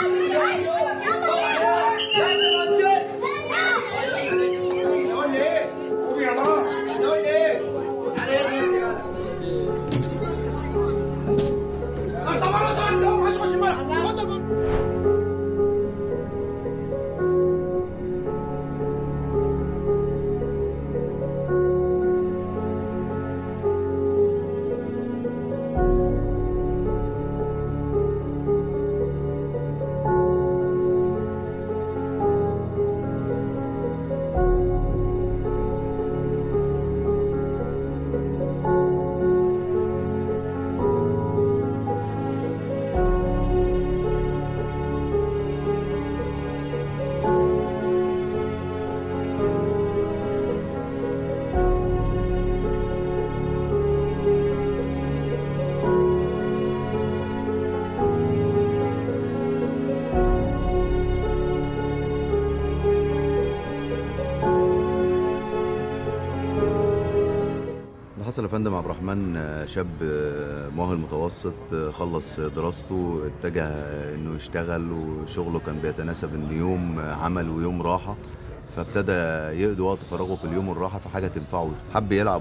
اللي حصل يا فندم عبد الرحمن آه، شاب آه، مؤهل متوسط آه، خلص دراسته اتجه انه يشتغل وشغله كان بيتناسب ان يوم عمل ويوم راحه فابتدى يقضي وقت فراغه في اليوم الراحه في حاجه تنفعه حب يلعب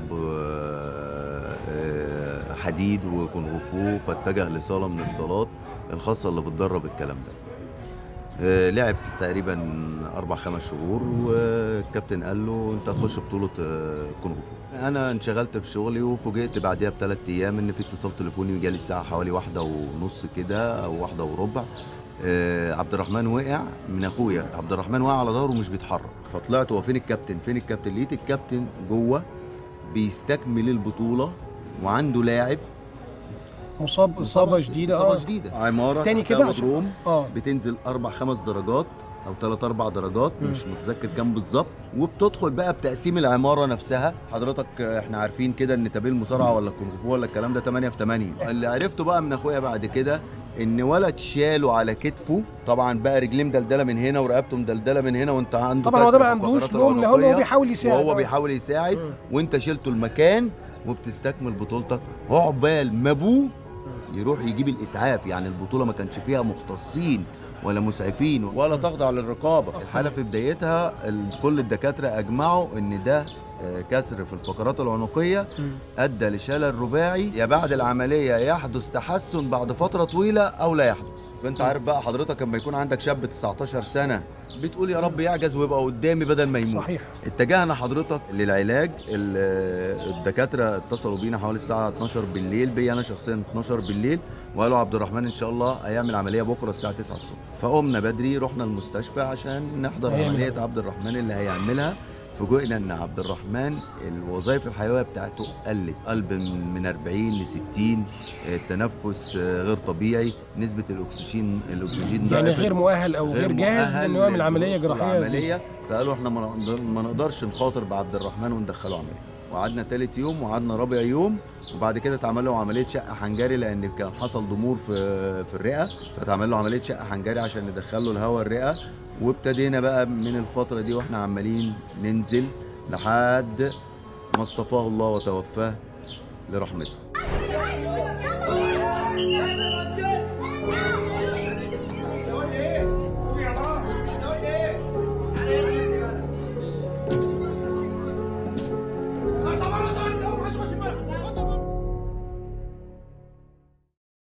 آه، آه، حديد وكونغ فو فاتجه لصاله من الصالات الخاصه اللي بتدرب الكلام ده آه، لعب تقريبا اربع خمس شهور والكابتن قال له انت هتخش بطوله آه، كونغ فو انا انشغلت في شغلي وفوجئت بعديها بثلاث ايام ان في اتصال تليفوني جالي الساعه حوالي واحدة ونص كده او واحدة وربع آه، عبد الرحمن وقع من اخويا عبد الرحمن وقع على ظهره ومش بيتحرك فطلعت هو فين الكابتن فين الكابتن لقيت الكابتن جوه بيستكمل البطوله وعنده لاعب مصاب اصابه شديده اصابه اه شديده عماره تاني تحتها كده عشان- مضروم اه بتنزل اربع خمس درجات او ثلاث اربع درجات مم. مش متذكر كام بالظبط وبتدخل بقى بتقسيم العماره نفسها حضرتك آه، احنا عارفين كده ان تابيل مصارعه ولا كونغ فو ولا الكلام ده 8 في 8 اللي عرفته بقى من اخويا بعد كده ان ولد شاله على كتفه طبعا بقى رجليه مدلدله من هنا ورقبته مدلدله من هنا وانت عنده طبعا هو كسر ده في ما عندوش الفقرات لوم لان هو العنقية، بيحاول يساعد وهو آه. بيحاول يساعد مم. وانت شلته المكان وبتستكمل بطولتك عقبال ما ابوه يروح يجيب الاسعاف يعني البطوله ما كانش فيها مختصين ولا مسعفين ولا تخضع للرقابه الحاله في بدايتها ال- كل الدكاتره اجمعوا ان ده آه، كسر في الفقرات العنقيه مم. ادى لشلل رباعي يا بعد العمليه يحدث تحسن بعد فتره طويله او لا يحدث فانت عارف بقى حضرتك لما يكون عندك شاب 19 سنه بتقول يا رب يعجز ويبقى قدامي بدل ما يموت صحيح اتجهنا حضرتك للعلاج ال- الدكاتره اتصلوا بينا حوالي الساعه 12 بالليل بي انا شخصيا 12 بالليل وقالوا عبد الرحمن ان شاء الله هيعمل عمليه بكره الساعه 9 الصبح فقمنا بدري رحنا المستشفى عشان نحضر هيعمل عمليه عملية. عبد الرحمن اللي هيعملها فوجئنا ان عبد الرحمن الوظائف الحيويه بتاعته قلت قلب من من 40 ل 60 التنفس غير طبيعي نسبه الاكسجين الاكسجين يعني ضعفت. غير مؤهل او غير جاهز مؤهل لانه يعمل عمليه للدخول جراحيه زي- عمليه فقالوا احنا ما نقدر- ما نقدرش نخاطر بعبد الرحمن وندخله عمليه وقعدنا تالت يوم وقعدنا رابع يوم وبعد كده اتعمل له عمليه شق حنجري لان كان حصل ضمور في في الرئه فاتعمل له عمليه شق حنجري عشان ندخله الهواء الرئه وابتدينا بقى من الفتره دي واحنا عمالين ننزل لحد ما اصطفاه الله وتوفاه لرحمته